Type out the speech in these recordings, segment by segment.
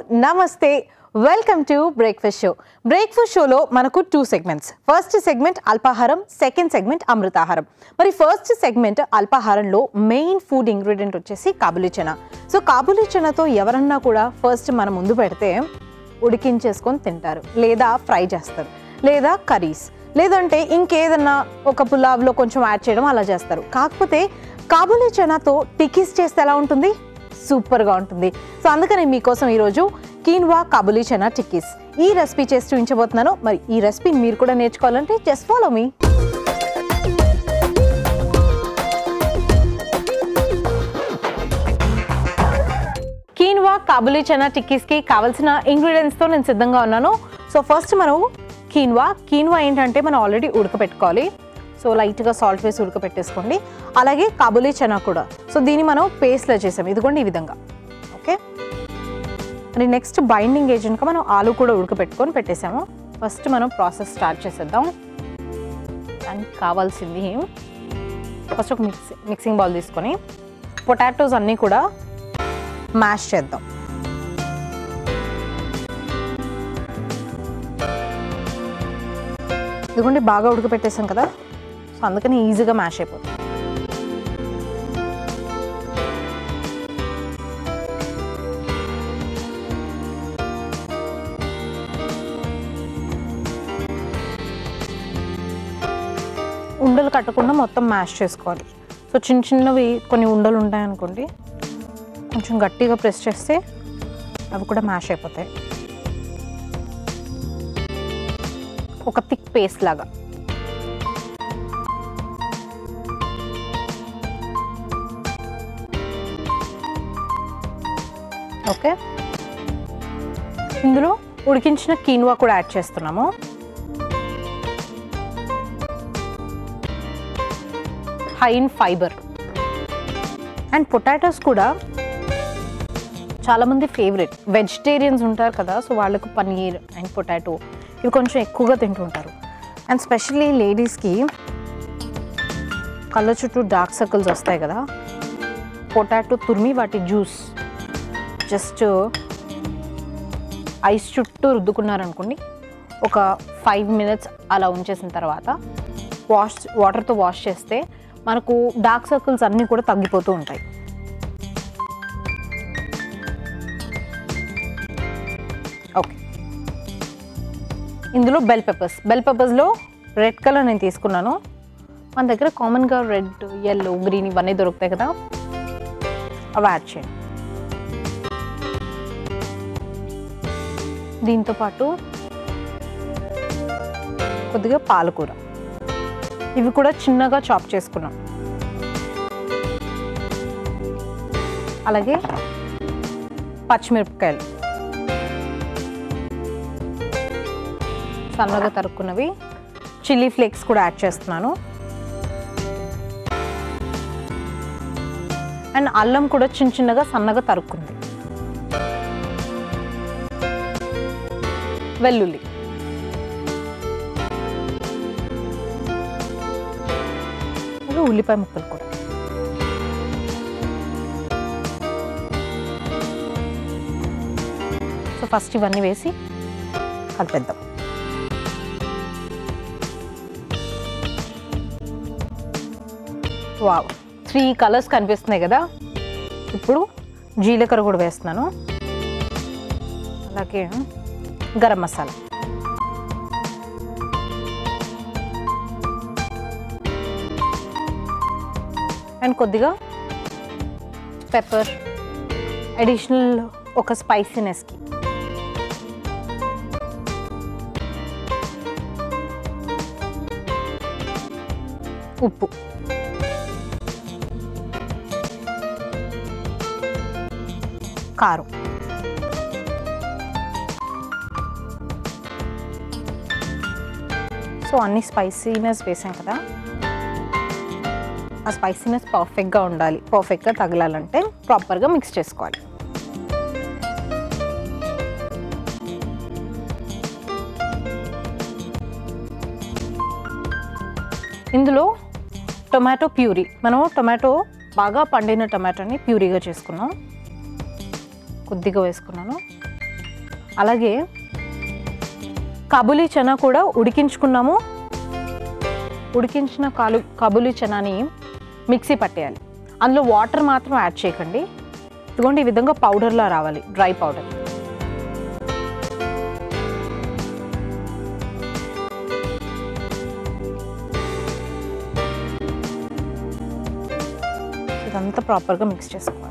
నమస్తే welcome to breakfast show breakfast షోలో మనకు టూ సెగ్మెంట్స్ ఫస్ట్ సెగ్మెంట్ అల్పాహారం సెకండ్ సెగ్మెంట్ అమృతాహారం మరి ఫస్ట్ సెగ్మెంట్ అల్పాహారంలో మెయిన్ ఫుడ్ ఇంగ్రీడియంట్ వచ్చేసి కాబులి చనా సో కాబులి చనాతో ఎవరన్నా కూడా ఫస్ట్ మన ముందు పెడితే ఉడికించేసుకొని తింటారు లేదా ఫ్రై చేస్తారు లేదా కర్రీస్ లేదంటే ఇంకేదన్నా ఒక పులావ్లో కొంచెం యాడ్ చేయడం అలా చేస్తారు కాకపోతే కాబులి చనాతో టికీస్ చేస్తే ఎలా ఉంటుంది సూపర్గా ఉంటుంది సో అందుకని మీకోసం ఈరోజు కీన్వా కాబులి చనా టిక్కీస్ ఈ రెసిపీ చేసి చూపించబోతున్నాను మరి ఈ రెసిపీని మీరు కూడా నేర్చుకోవాలంటే just follow me quinoa kabuli chana టిక్కీస్కి కావాల్సిన ఇంగ్రీడియంట్స్తో నేను సిద్ధంగా ఉన్నాను సో ఫస్ట్ మనం కీన్వా కీన్వా ఏంటంటే మనం ఆల్రెడీ ఉడకపెట్టుకోవాలి సో లైట్గా సాల్ట్ వేసి ఉడకపెట్టేసుకోండి అలాగే కాబులి చనా కూడా సో దీన్ని మనం పేస్ట్లో చేసాం ఇదిగోండి ఈ విధంగా ఓకే మరి నెక్స్ట్ బైండింగ్ ఏజెంట్గా మనం ఆలు కూడా ఉడకపెట్టుకొని పెట్టేసాము ఫస్ట్ మనం ప్రాసెస్ స్టార్ట్ చేసేద్దాం దానికి కావాల్సింది ఫస్ట్ ఒక మిక్సీ మిక్సింగ్ బౌల్ తీసుకొని పొటాటోస్ అన్నీ కూడా మ్యాష్ చేద్దాం ఇదిగోండి బాగా ఉడకపెట్టేసాం కదా సో అందుకని ఈజీగా మ్యాష్ అయిపోతుంది ఉండలు కట్టకుండా మొత్తం మ్యాష్ చేసుకోవాలి సో చిన్న చిన్నవి కొన్ని ఉండలు ఉంటాయనుకోండి కొంచెం గట్టిగా ప్రెస్ చేస్తే అవి కూడా మ్యాష్ అయిపోతాయి ఒక థిక్ పేస్ట్ లాగా ఓకే ఇందులో ఉడికించిన కీన్వా కూడా యాడ్ చేస్తున్నాము high in fibre and potatoes కూడా చాలామంది ఫేవరెట్ వెజిటేరియన్స్ ఉంటారు కదా సో వాళ్ళకు పన్నీర్ అండ్ పొటాటో ఇవి కొంచెం ఎక్కువగా తింటుంటారు అండ్ స్పెషల్లీ లేడీస్కి కళ్ళ చుట్టూ డార్క్ సర్కిల్స్ వస్తాయి కదా పొటాటో తురిమి వాటి జ్యూస్ జస్ట్ ఐస్ చుట్టూ రుద్దుకున్నారనుకోండి ఒక ఫైవ్ మినిట్స్ అలా ఉంచేసిన తర్వాత వాష్ వాటర్తో వాష్ చేస్తే మనకు డార్క్ సర్కిల్స్ అన్నీ కూడా తగ్గిపోతూ ఉంటాయి ఓకే ఇందులో బెల్ పెప్పర్స్ బెల్ పెప్పర్స్లో రెడ్ కలర్ నేను తీసుకున్నాను మన దగ్గర కామన్గా రెడ్ ఎల్లో గ్రీన్ ఇవన్నీ దొరుకుతాయి కదా అవి యాడ్ చేయండి దీంతో పాటు కొద్దిగా పాలకూర ఇవి కూడా చిన్నగా చాప్ చేసుకున్నాం అలాగే పచ్చిమిరపకాయలు సన్నగా తరుక్కున్నవి చిల్లీ ఫ్లేక్స్ కూడా యాడ్ చేస్తున్నాను అండ్ అల్లం కూడా చిన్న చిన్నగా సన్నగా తరుక్కుంది వెల్లుల్లి అలాగే ఉల్లిపాయ ముక్కలు కూడా సో ఫస్ట్ ఇవన్నీ వేసి కలిపేద్దాం వావ్ త్రీ కలర్స్ కనిపిస్తున్నాయి కదా ఇప్పుడు జీలకర్ర కూడా వేస్తున్నాను అలాగే గరం మసాలా అండ్ కొద్దిగా పెప్పర్ అడిషనల్ ఒక స్పైసీనెస్కి ఉప్పు కారం సో అన్ని స్పైసీనెస్ వేసాం కదా ఆ స్పైసీనెస్ పర్ఫెక్ట్గా ఉండాలి పర్ఫెక్ట్గా తగలాలంటే ప్రాపర్గా మిక్స్ చేసుకోవాలి ఇందులో టొమాటో ప్యూరీ మనం టొమాటో బాగా పండిన టొమాటోని ప్యూరీగా చేసుకున్నాం కొద్దిగా వేసుకున్నాను అలాగే కబులి చనా కూడా ఉడికించుకున్నాము ఉడికించిన కాలు కబులి చనాని మిక్సీ పట్టేయాలి అందులో వాటర్ మాత్రం యాడ్ చేయకండి ఇదిగోండి ఈ విధంగా పౌడర్లా రావాలి డ్రై పౌడర్ ఇదంతా ప్రాపర్గా మిక్స్ చేసుకోవాలి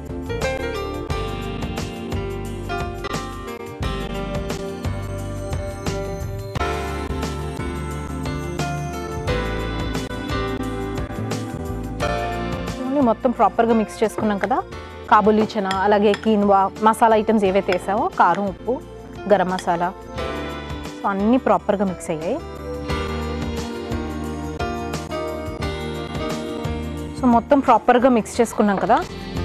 ఇవన్నీ మొత్తం ప్రాపర్గా మిక్స్ చేసుకున్నాం కదా కాబూలీ చనా అలాగే కీన్వా మసాలా ఐటమ్స్ ఏవైతే వేసావో కారం ఉప్పు గరం మసాలా సో అన్నీ ప్రాపర్గా మిక్స్ అయ్యాయి సో మొత్తం ప్రాపర్గా మిక్స్ చేసుకున్నాం కదా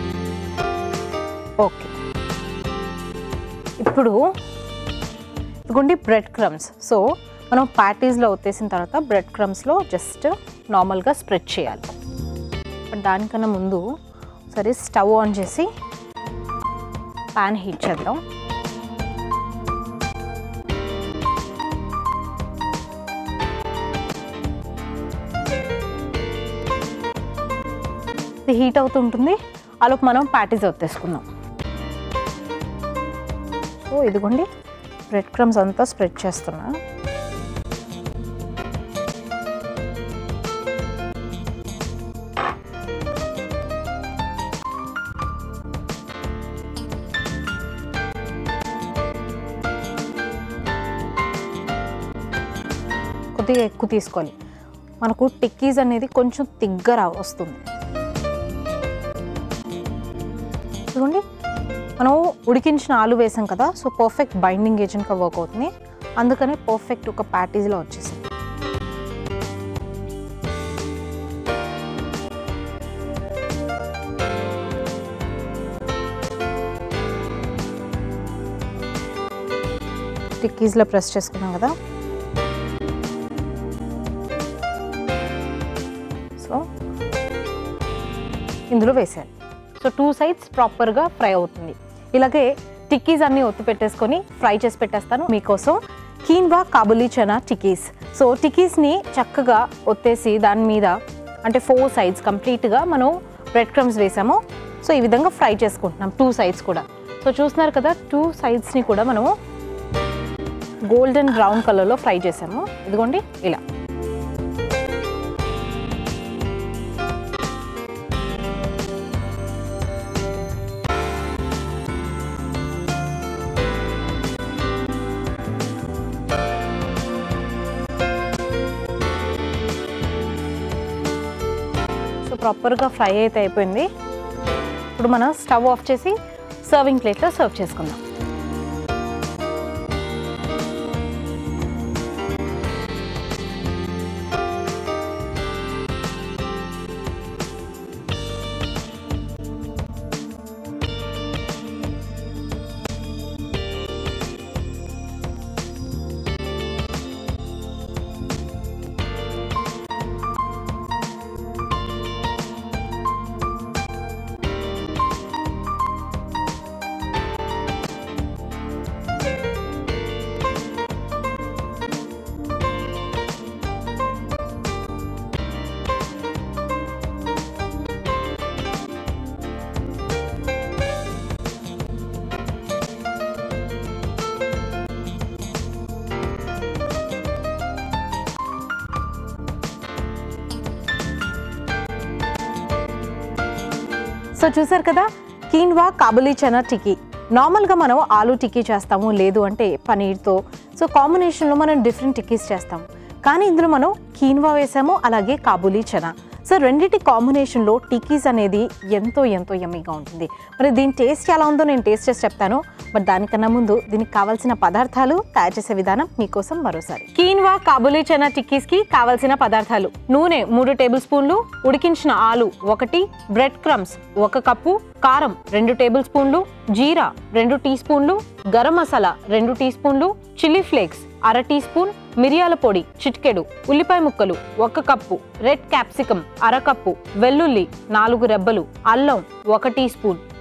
ఓకే ఇప్పుడు ఇదిగోండి బ్రెడ్ క్రమ్స్ సో మనం ప్యాటీస్లో ఒత్తేసిన తర్వాత బ్రెడ్ క్రమ్స్లో జస్ట్ నార్మల్గా స్ప్రెడ్ చేయాలి బట్ దానికన్నా ముందు సరే స్టవ్ ఆన్ చేసి ప్యాన్ హీట్ చేద్దాం ఇది హీట్ అవుతుంటుంది అలోపు మనం ప్యాటీస్ ఒత్తేసుకుందాం సో ఇదిగోండి బ్రెడ్ క్రమ్స్ అంతా స్ప్రెడ్ చేస్తున్నా కొద్దిగా ఎక్కువ తీసుకోవాలి మనకు టిక్కీస్ అనేది కొంచెం తిగ్గర వస్తుంది చూడండి మనం ఉడికించిన ఆలు వేసాం కదా సో పర్ఫెక్ట్ బైండింగ్ ఏజెంట్గా వర్క్ అవుతుంది అందుకనే పర్ఫెక్ట్ ఒక ప్యాటీస్లో వచ్చేసింది టిక్కీస్లో ప్రెస్ చేసుకున్నాం కదా సో ఇందులో వేసాను సో టూ సైడ్స్ ప్రాపర్గా ఫ్రై అవుతుంది ఇలాగే టిక్కీస్ అన్నీ ఒత్తి పెట్టేసుకొని ఫ్రై చేసి పెట్టేస్తాను మీకోసం కీన్వా కాబులీ చనా టిక్కీస్ సో టిక్కీస్ని చక్కగా ఒత్తేసి దాని మీద అంటే ఫోర్ సైడ్స్ కంప్లీట్గా మనం బ్రెడ్ క్రమ్స్ వేసాము సో ఈ విధంగా ఫ్రై చేసుకుంటున్నాం టూ సైడ్స్ కూడా సో చూస్తున్నారు కదా టూ సైడ్స్ని కూడా మనము గోల్డెన్ బ్రౌన్ కలర్లో ఫ్రై చేసాము ఇదిగోండి ఇలా సో ప్రాపర్గా ఫ్రై అయితే అయిపోయింది ఇప్పుడు మనం స్టవ్ ఆఫ్ చేసి సర్వింగ్ ప్లేట్లో సర్వ్ చేసుకుందాం సో చూసారు కదా కీన్వా కాబులీ చనా టిక్కీ నార్మల్గా మనం ఆలు టిక్కీ చేస్తాము లేదు అంటే పనీర్తో సో కాంబినేషన్లో మనం డిఫరెంట్ టిక్కీస్ చేస్తాము కానీ ఇందులో మనం కీన్వా వేసాము అలాగే కాబులీ చనా సో రెండింటి కాంబినేషన్లో టిక్కీస్ అనేది ఎంతో ఎంతో యమ్మీగా ఉంటుంది మరి దీని టేస్ట్ ఎలా ఉందో నేను టేస్ట్ చేసి చెప్తాను బట్ దానికన్నా ముందు దీనికి కావాల్సిన పదార్థాలు తయారు చేసే విధానం మీకోసం మరోసారి కీన్వా కాబులీ చనా టిక్కీస్కి కావాల్సిన పదార్థాలు నూనె మూడు టేబుల్ స్పూన్లు ఉడికించిన ఆలు ఒకటి బ్రెడ్ క్రమ్స్ ఒక కప్పు కారం రెండు టేబుల్ స్పూన్లు జీరా రెండు టీ స్పూన్లు గరం మసాలా రెండు టీ స్పూన్లు చిల్లీ ఫ్లేక్స్ అర టీ స్పూన్ మిరియాల పొడి చిటికెడు ఉల్లిపాయ ముక్కలు ఒక కప్పు రెడ్ క్యాప్సికం అర కప్పు వెల్లుల్లి నాలుగు రెబ్బలు అల్లం ఒక టీ స్పూన్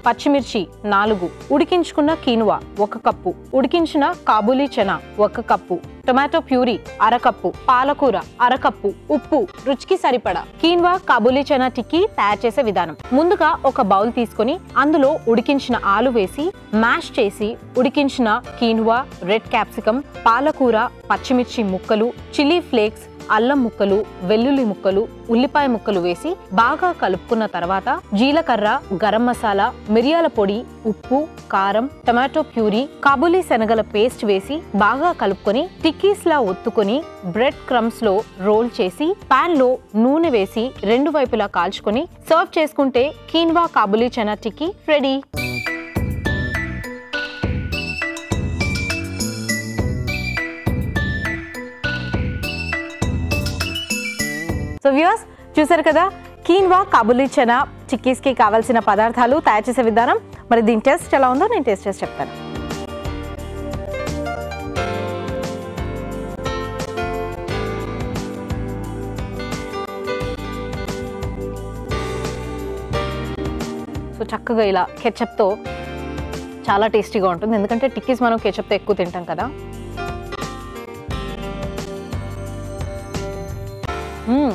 పచ్చిమిర్చి నాలుగు ఉడికించుకున్న కీనువా ఒక కప్పు ఉడికించిన కాబూలీ చనా ఒక కప్పు టొమాటో ప్యూరీ అరకప్పు పాలకూర అరకప్పు ఉప్పు రుచికి సరిపడా కీన్వా కాబూలీ చనా టిక్కీ తయారు చేసే విధానం ముందుగా ఒక బౌల్ తీసుకొని అందులో ఉడికించిన ఆలు వేసి మ్యాష్ చేసి ఉడికించిన కీన్వా రెడ్ క్యాప్సికం పాలకూర పచ్చిమిర్చి ముక్కలు చిల్లీ ఫ్లేక్స్ అల్లం ముక్కలు వెల్లుల్లి ముక్కలు ఉల్లిపాయ ముక్కలు వేసి బాగా కలుపుకున్న తర్వాత జీలకర్ర గరం మసాలా మిరియాల పొడి ఉప్పు కారం టమాటో ప్యూరీ కాబూలీ శనగల పేస్ట్ వేసి బాగా కలుపుకొని టిక్కీస్ లా ఒత్తుకొని బ్రెడ్ క్రమ్స్ లో రోల్ చేసి పాన్ లో నూనె వేసి రెండు వైపులా కాల్చుకొని సర్వ్ చేసుకుంటే quinoa kabuli chana tikki ready so views చూసారు కదా కీన్వా కాబులీ చనా చిక్కీస్కి కావాల్సిన పదార్థాలు తయారు చేసే విధానం మరి దీని టేస్ట్ ఎలా ఉందో నేను టేస్ట్ చేసి చెప్తాను సో చక్కగా ఇలా కెచప్తో చాలా టేస్టీగా ఉంటుంది ఎందుకంటే టిక్కీస్ మనం కెచప్తో ఎక్కువ తింటాం కదా మ్మ్.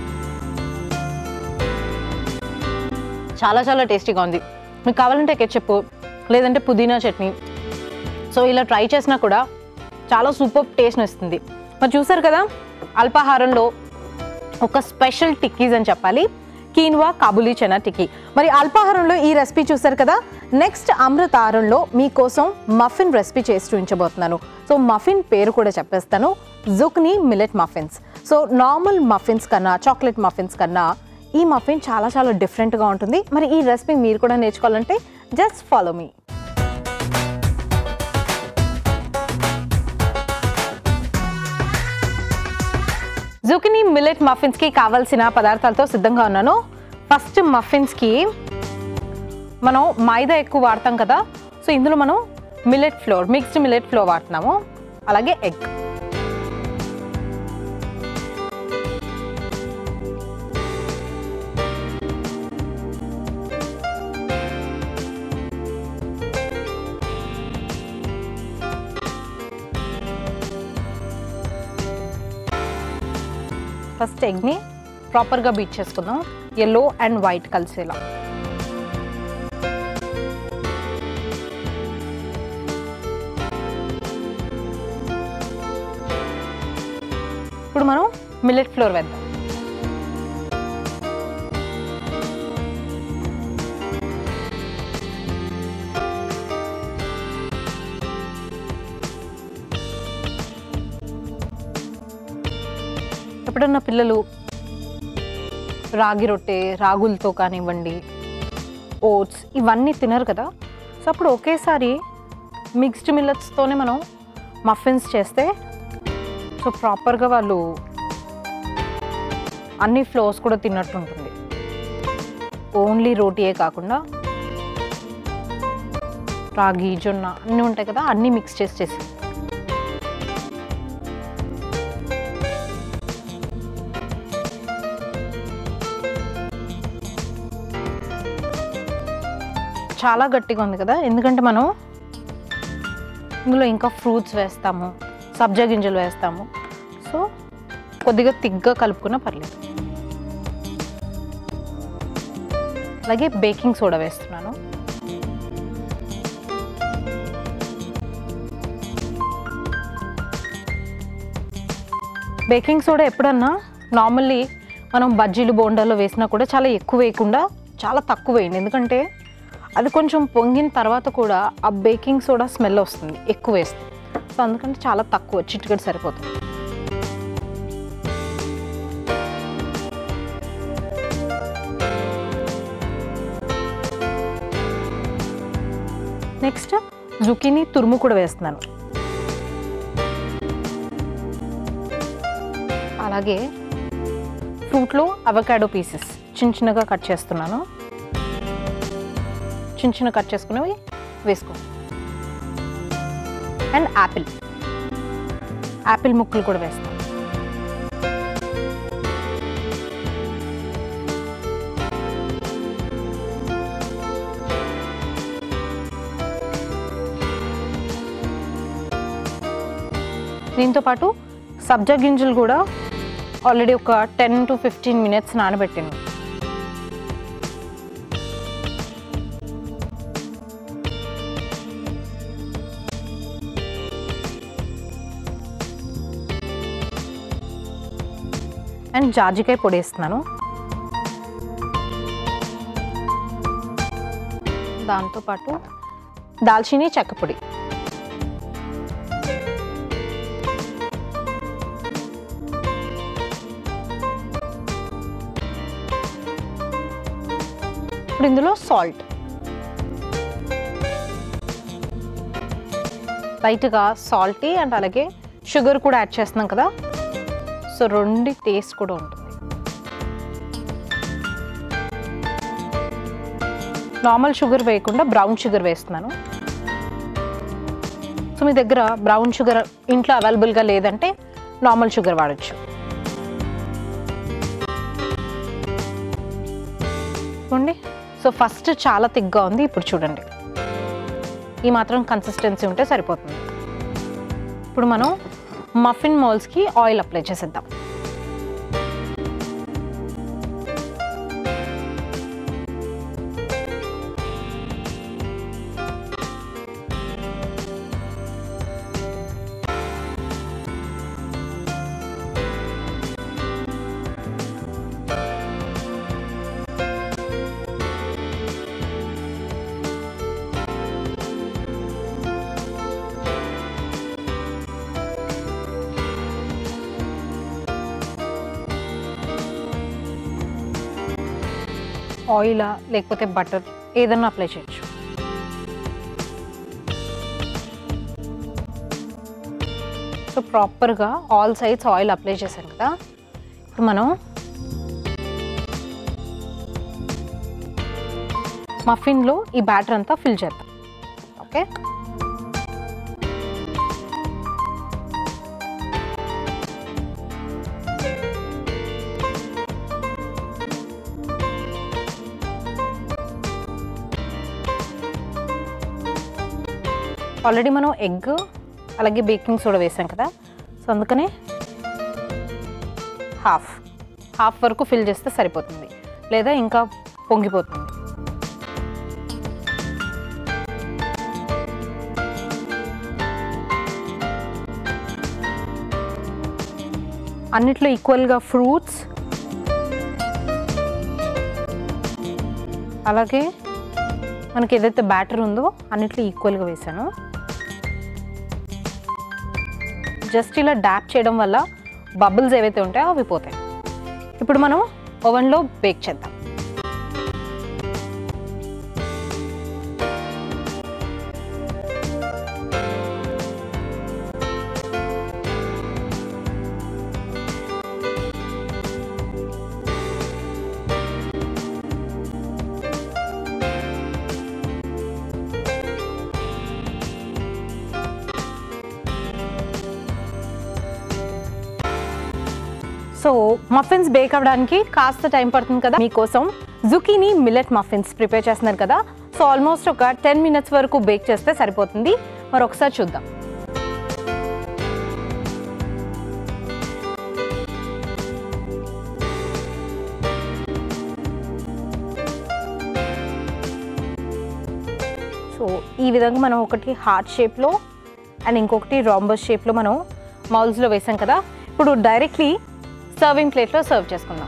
చాలా చాలా టేస్టీగా ఉంది మీకు కావాలంటే కెచప్ లేదంటే పుదీనా చట్నీ సో ఇలా ట్రై చేసినా కూడా చాలా సూపర్ టేస్ట్ ఇస్తుంది మరి చూసారు కదా అల్పాహారంలో ఒక స్పెషల్ టిక్కీస్ అని చెప్పాలి కీన్వా కాబులీ చనా టిక్కీ మరి అల్పాహారంలో ఈ రెసిపీ చూసారు కదా నెక్స్ట్ అమృతాహారంలో మీకోసం మఫిన్ రెసిపీ చేసి చూపించబోతున్నాను సో మఫిన్ పేరు కూడా చెప్పేస్తాను zucchini millet muffins so normal muffins కన్నా చాక్లెట్ మఫిన్స్ కన్నా ఈ మఫిన్ చాలా చాలా డిఫరెంట్గా ఉంటుంది మరి ఈ రెసిపీ మీరు కూడా నేర్చుకోవాలంటే జస్ట్ ఫాలో మీ జుకినీ మిల్లెట్ మఫిన్స్కి కావాల్సిన పదార్థాలతో సిద్ధంగా ఉన్నాను ఫస్ట్ మఫిన్స్కి మనం మైదా ఎక్కువ వాడతాం కదా సో ఇందులో మనం millet flour mixed millet flour వాడుతున్నాము అలాగే ఎగ్ ఫస్ట్ ఎగ్ని ప్రాపర్గా బీట్ చేసుకుందాం ఎల్లో అండ్ వైట్ కలిసేలా ఇప్పుడు మనం మిల్లెట్ ఫ్లోర్ వేద్దాం ఎప్పుడన్నా పిల్లలు రాగి రొట్టె రాగులతో కానివ్వండి ఓట్స్ ఇవన్నీ తినరు కదా సో అప్పుడు ఒకేసారి మిక్స్డ్ మిల్లెట్స్తోనే మనం మఫిన్స్ చేస్తే సో ప్రాపర్గా వాళ్ళు అన్ని ఫ్లోర్స్ కూడా తిన్నట్టు ఉంటుంది ఓన్లీ రోటీయే కాకుండా రాగి జొన్న అన్నీ ఉంటాయి కదా అన్నీ మిక్స్ చేసి చేసి చాలా గట్టిగా ఉంది కదా ఎందుకంటే మనం ఇందులో ఇంకా ఫ్రూట్స్ వేస్తాము సబ్జా గింజలు వేస్తాము సో కొద్దిగా తిగ్గా కలుపుకున్నా పర్లేదు అలాగే బేకింగ్ సోడా వేస్తున్నాను బేకింగ్ సోడా ఎప్పుడన్నా నార్మల్లీ మనం బజ్జీలు బోండాలో వేసినా కూడా చాలా ఎక్కువ వేయకుండా చాలా తక్కువ వేయండి ఎందుకంటే అది కొంచెం పొంగిన తర్వాత కూడా ఆ బేకింగ్ సోడా స్మెల్ వస్తుంది ఎక్కువ వేస్తే సో అందుకంటే చాలా తక్కువ చిటికెడు సరిపోతుంది నెక్స్ట్ జుకీని తురుము కూడా వేస్తున్నాను అలాగే ఫ్రూట్లో అవకాడో పీసెస్ చిన్న చిన్నగా కట్ చేస్తున్నాను చిన్న చిన్న కట్ చేసుకునేవి వేసుకోండి అండ్ యాపిల్ యాపిల్ ముక్కలు కూడా వేస్తాం దీంతో పాటు సబ్జా గింజలు కూడా ఆల్రెడీ ఒక టెన్ టు ఫిఫ్టీన్ మినిట్స్ నానబెట్టాను అండ్ జాజికాయ పొడి వేస్తున్నాను దాంతోపాటు దాల్చిని చెక్క పొడి ఇప్పుడు ఇందులో సాల్ట్ లైట్గా సాల్టీ అండ్ అలాగే షుగర్ కూడా యాడ్ చేస్తున్నాం కదా సో రెండు టేస్ట్ కూడా ఉంటుంది నార్మల్ షుగర్ వేయకుండా బ్రౌన్ షుగర్ వేస్తున్నాను సో మీ దగ్గర బ్రౌన్ షుగర్ ఇంట్లో అవైలబుల్గా లేదంటే నార్మల్ షుగర్ వాడచ్చు చూడండి సో ఫస్ట్ చాలా తిగ్గా ఉంది ఇప్పుడు చూడండి ఈ మాత్రం కన్సిస్టెన్సీ ఉంటే సరిపోతుంది ఇప్పుడు మనం మఫిన్ మోల్స్కి ఆయిల్ అప్లై చేసేద్దాం ఆయిలా లేకపోతే బటర్ ఏదన్నా అప్లై చేయొచ్చు సో ప్రాపర్గా ఆల్ సైడ్స్ ఆయిల్ అప్లై చేశాను కదా ఇప్పుడు మనం మఫిన్లో ఈ బ్యాటర్ అంతా ఫిల్ చేద్దాం ఓకే ఆల్రెడీ మనం ఎగ్ అలాగే బేకింగ్ సోడా వేసాం కదా సో అందుకనే హాఫ్ హాఫ్ వరకు ఫిల్ చేస్తే సరిపోతుంది లేదా ఇంకా పొంగిపోతుంది అన్నిట్లో ఈక్వల్గా ఫ్రూట్స్ అలాగే మనకి ఏదైతే బ్యాటర్ ఉందో అన్నిట్లో ఈక్వల్గా వేసాను జస్ట్ ఇలా డాప్ చేయడం వల్ల బబుల్స్ ఏవైతే ఉంటాయో అవి పోతాయి ఇప్పుడు మనం ఓవెన్లో బేక్ చేద్దాం సో మఫిన్స్ బేక్ అవ్వడానికి కాస్త టైం పడుతుంది కదా మీకోసం జుకీని మిల్లెట్ మఫిన్స్ ప్రిపేర్ చేస్తున్నారు కదా సో ఆల్మోస్ట్ ఒక టెన్ మినిట్స్ వరకు బేక్ చేస్తే సరిపోతుంది మరి ఒకసారి చూద్దాం సో ఈ విధంగా మనం ఒకటి హార్ట్ షేప్లో అండ్ ఇంకొకటి రాంబస్ షేప్లో మనం మౌల్స్లో వేసాం కదా ఇప్పుడు డైరెక్ట్లీ సర్వింగ్ ప్లేట్లో సర్వ్ చేసుకుందాం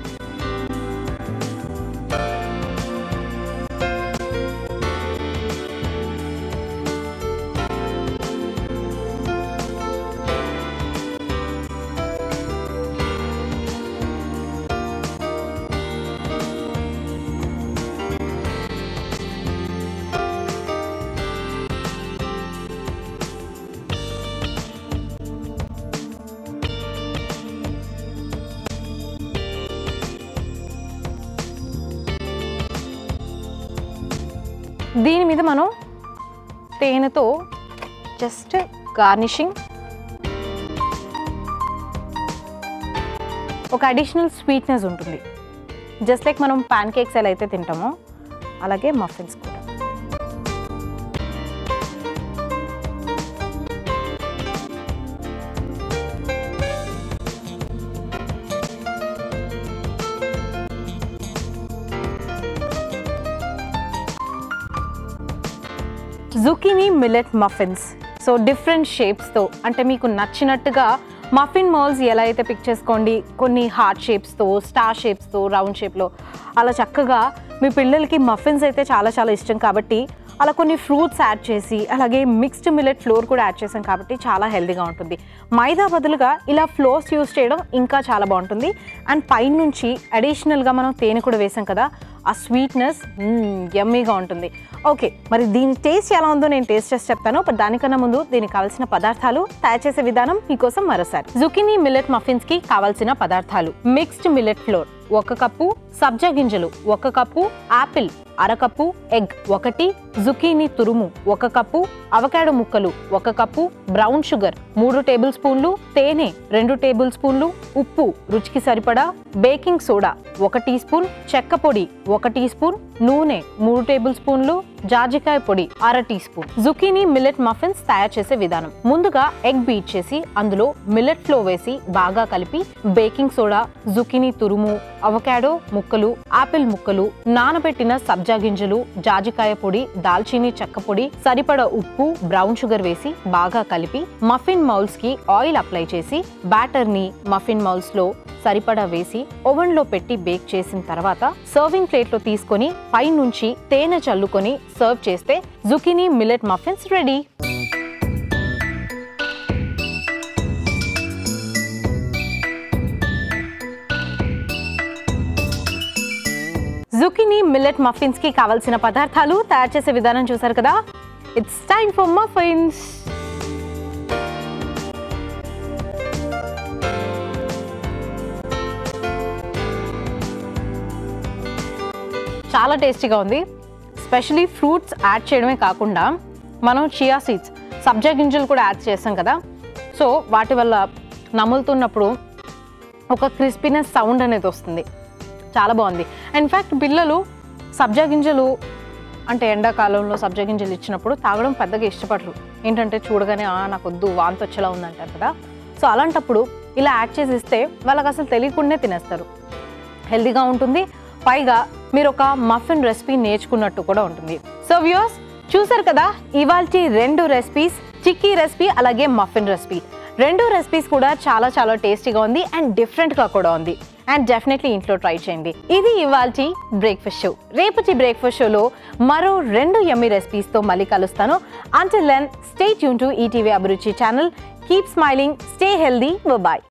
దీని మీద మనం తేనెతో జస్ట్ గార్నిషింగ్ ఒక అడిషనల్ స్వీట్నెస్ ఉంటుంది జస్ట్ లైక్ మనం పాన్ కేక్స్ ఎలా అయితే తింటామో అలాగే మఫిన్స్ కూడా zucchini millet muffins so different షేప్స్తో అంటే మీకు నచ్చినట్టుగా మఫిన్ మోల్స్ ఎలా అయితే పిక్ చేసుకోండి కొన్ని హార్ట్ షేప్స్తో స్టార్ షేప్స్తో రౌండ్ షేప్లో అలా చక్కగా మీ పిల్లలకి మఫిన్స్ అయితే చాలా చాలా ఇష్టం కాబట్టి అలా కొన్ని ఫ్రూట్స్ యాడ్ చేసి అలాగే మిక్స్డ్ మిల్లెట్ ఫ్లోర్ కూడా యాడ్ చేసాం కాబట్టి చాలా హెల్దీగా ఉంటుంది మైదా బదులుగా ఇలా ఫ్లోర్స్ యూస్ చేయడం ఇంకా చాలా బాగుంటుంది అండ్ పైనుంచి అడిషనల్గా మనం తేనె కూడా వేసాం కదా ఆ స్వీట్నెస్ యమ్మీగా ఉంటుంది ఓకే మరి దీని టేస్ట్ ఎలా ఉందో నేను టేస్ట్ చేసి చెప్తాను బట్ దానికన్నా ముందు దీనికి కావాల్సిన పదార్థాలు తయారు చేసే విధానం మీకోసం మరోసారి జుకినీ మిల్లెట్ మఫిన్స్ కి కావాల్సిన పదార్థాలు మిక్స్డ్ మిల్లెట్ ఫ్లోర్ ఒక కప్పు సబ్జా గింజలు ఒక కప్పు యాపిల్ అరకప్పు ఎగ్ ఒకటి జుకీనీ తురుము ఒక కప్పు అవకాడో ముక్కలు ఒక కప్పు బ్రౌన్ షుగర్ మూడు టేబుల్ స్పూన్లు తేనె రెండు టేబుల్ స్పూన్లు ఉప్పు రుచికి సరిపడా బేకింగ్ సోడా ఒక టీ స్పూన్ చెక్క పొడి ఒక టీ స్పూన్ నూనె మూడు టేబుల్ స్పూన్లు జాజికాయ పొడి అర teaspoon zucchini millet muffins తయారు చేసే విధానం ముందుగా ఎగ్ బీట్ చేసి అందులో మిల్లెట్ ఫ్లో వేసి బాగా కలిపి బేకింగ్ సోడా జుకీనీ తురుము అవకాడో ముక్కలు ఆపిల్ ముక్కలు నానబెట్టిన సబ్జా గింజలు జాజికాయ పొడి దాల్చీనీ చెక్క పొడి సరిపడ ఉప్పు బ్రౌన్ షుగర్ వేసి బాగా కలిపి మఫిన్ మౌల్స్ కి ఆయిల్ అప్లై చేసి బ్యాటర్ ని మఫిన్ మౌల్స్ లో సరిపడా వేసి ఓవెన్ లో పెట్టి బేక్ చేసిన తర్వాత సర్వింగ్ ప్లేట్ లో తీసుకొని పై నుంచి తేనె చల్లుకొని సర్వ్ చేస్తే zucchini millet muffins ready zucchini millet muffins కి కావాల్సిన పదార్థాలు తయారు చేసే విధానం చూసారు కదా ఇట్స్ టైమ్ ఫర్ మఫిన్స్ చాలా టేస్టీగా ఉంది స్పెషలీ ఫ్రూట్స్ యాడ్ చేయడమే కాకుండా మనం చియా సీడ్స్ సబ్జా గింజలు కూడా యాడ్ చేస్తాం కదా సో వాటి వల్ల నములుతున్నప్పుడు ఒక క్రిస్పీనెస్ సౌండ్ అనేది వస్తుంది చాలా బాగుంది ఇన్ఫ్యాక్ట్ పిల్లలు సబ్జా గింజలు అంటే ఎండాకాలంలో సబ్జా గింజలు ఇచ్చినప్పుడు తాగడం పెద్దగా ఇష్టపడరు ఏంటంటే చూడగానే "ఆ, నాకు వద్దు వాంతి వచ్చేలా ఉందంటారు కదా సో అలాంటప్పుడు ఇలా యాడ్ చేసి ఇస్తే వాళ్ళకి అసలు తెలియకుండానే తినేస్తారు హెల్దీగా ఉంటుంది పైగా మీరు ఒక మఫిన్ రెసిపీ నేర్చుకున్నట్టు కూడా ఉంటుంది సో వ్యూస్ చూసారు కదా ఇవాల్టి రెండు రెసిపీస్ చిక్కీ రెసిపీ అలాగే మఫిన్ రెసిపీ రెండు రెసిపీస్ కూడా చాలా చాలా టేస్టీగా ఉంది అండ్ డిఫరెంట్గా కూడా ఉంది అండ్ డెఫినెట్లీ ఇంట్లో ట్రై చేయండి ఇది ఇవాల్టి బ్రేక్ఫాస్ట్ షో రేపటి బ్రేక్ఫాస్ట్ షోలో మరో రెండు యమ్మీ రెసిపీస్తో మళ్ళీ కలుస్తాను until then stay tune to ETV Abhiruchi channel keep smiling stay healthy bye